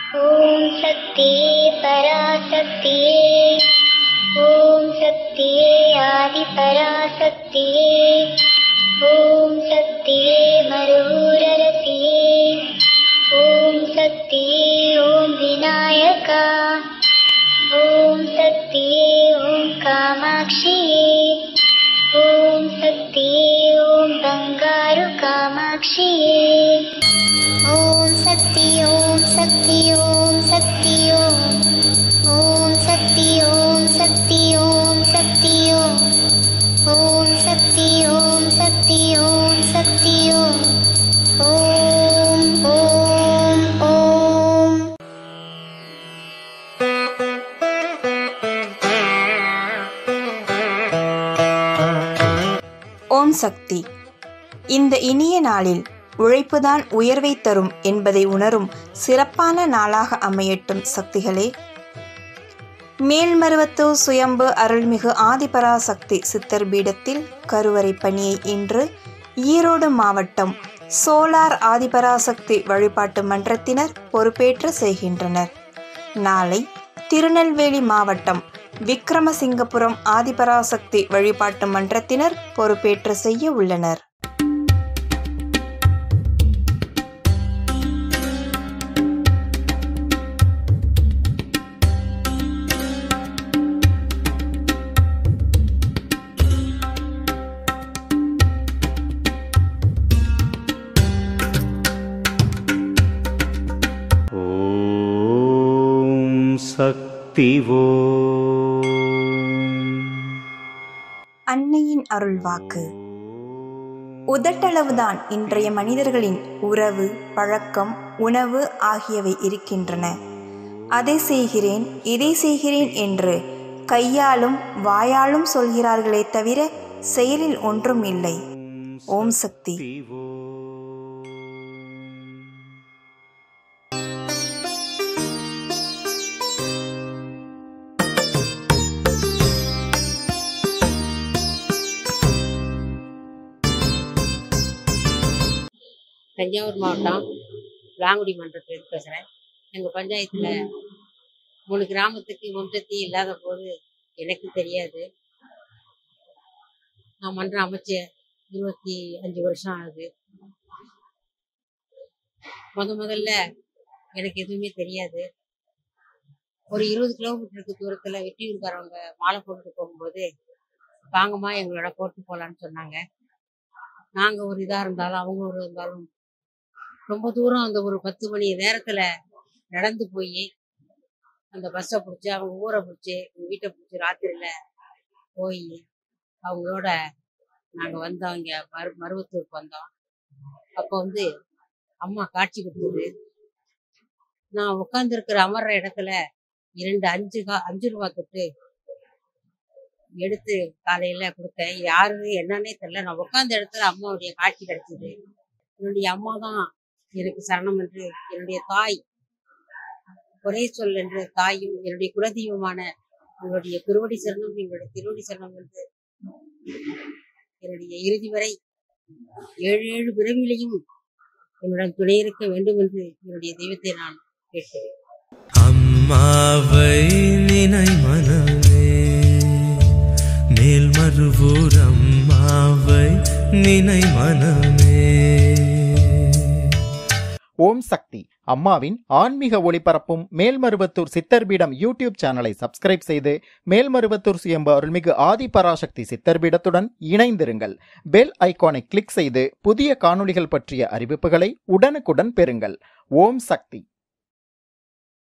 ॐ शक्तिये पराशक्तिये ॐ शक्तिये आदिपराशक्तिये ॐ शक्तिये मरुररसिये ॐ शक्तिये ॐ विनायका ॐ शक्तिये ॐ कामाक्षिये ॐ शक्तिये ॐ बङ्गारु कामाक्षिये ॐ शक्ति ॐ शक्ति ॐ शक्ति ॐ ॐ शक्ति ॐ शक्ति ॐ शक्ति ॐ ॐ शक्ति ॐ शक्ति ॐ शक्ति ॐ ॐ ॐ ॐ ஓம் சக்தி இந்த இனிய நாளில் உழைப்புதான் உயர்வை தரும் என்பதை உணரும் சிறப்பான நாளாக அமையட்டும் சக்திகளே மேல்மருவத்தூர் சுயம்பு அருள்மிகு ஆதிபராசக்தி சித்தர் பீடத்தில் கருவறை பணியை இன்று ஈரோடு மாவட்டம் சோலார் ஆதிபராசக்தி வழிபாட்டு மன்றத்தினர் பொறுப்பேற்று செய்கின்றனர் நாளை திருநெல்வேலி மாவட்டம் விக்ரமசிங்கபுரம் ஆதிபராசக்தி வழிபாட்டு மன்றத்தினர் பொறுப்பேற்று செய்ய உள்ளனர் ॐ சக்திவோ அன்னையின் அருள்வாக்கு உதட்டளவுதான் இன்றைய மனிதர்களின் உறவு பழக்கம் உணவு ஆகியவை இருக்கின்றன அதை செய்கிறேன் இதை செய்கிறேன் என்று கையாலும் வாயாலும் சொல்கிறார்களே தவிர செயலில் ஒன்றும் இல்லை ஓம் சக்தி தஞ்சாவூர் மாவட்டம் லாங்குடி மன்றத்தில் பேசுகிறேன் எங்கள் பஞ்சாயத்தில் மூணு கிராமத்துக்கு முன்சக்தி இல்லாத போது எனக்கு தெரியாது நான் மன்றம் அமைச்சு இருபத்தி அஞ்சு வருஷம் ஆகுது முத முதல்ல எனக்கு எதுவுமே தெரியாது ஒரு இருபது கிலோமீட்டருக்கு தூரத்தில் வெட்டியூர்காரவங்க மாலை போட்டுட்டு போகும்போது வாங்கம்மா எங்களோட போட்டு போகலான்னு சொன்னாங்க நாங்கள் ஒரு இதாக இருந்தாலும் அவங்க ஒரு இருந்தாலும் ரொம்ப தூரம் அந்த ஒரு பத்து மணி நேரத்துல நடந்து போய் அந்த பஸ்ஸை பிடிச்சி அவங்க ஊரை பிடிச்சி எங்கள் வீட்டை பிடிச்சி ராத்திரியில போய் அவங்களோட நாங்கள் வந்தோம் இங்கே மரு மருவத்தூருக்கு வந்தோம் அப்போ வந்து அம்மா காட்சி கொடுத்தது நான் உட்காந்துருக்கிற அமர்ற இடத்துல இரண்டு அஞ்சு கா அஞ்சு ரூபா தொட்டு எடுத்து காலையில கொடுத்தேன் யாரு என்னன்னே தெரியல நான் உட்காந்த இடத்துல அம்மாவுடைய காட்சி கிடைச்சது என்னுடைய அம்மா தான் எனக்கு சரணம் என்று என்னுடைய தாய் ஒரே சொல் என்று தாயும் என்னுடைய குலதெய்வமான உங்களுடைய திருவடி சரணம் எங்களுடைய திருவடி சரணம் என்று என்னுடைய இறுதி வரை ஏழு ஏழு பிறவிலையும் என்னுடன் துணை இருக்க வேண்டும் என்று என்னுடைய தெய்வத்தை நான் கேட்கிறேன் அம்மாவை நினை மனமே மேல்மருவூர் அம்மாவை நினை மனமே ஓம் சக்தி அம்மாவின் ஆன்மீக ஒளிபரப்பும் மேல்மருவத்தூர் சித்தர்பீடம் யூடியூப் சேனலை சப்ஸ்கிரைப் செய்து மேல்மருவத்தூர் சுயம்பு அருள்மிகு ஆதிபராசக்தி சித்தர்பீடத்துடன் இணைந்திருங்கள் பெல் ஐகானை கிளிக் செய்து புதிய காணொளிகள் பற்றிய அறிவிப்புகளை உடனுக்குடன் பெறுங்கள் ஓம் சக்தி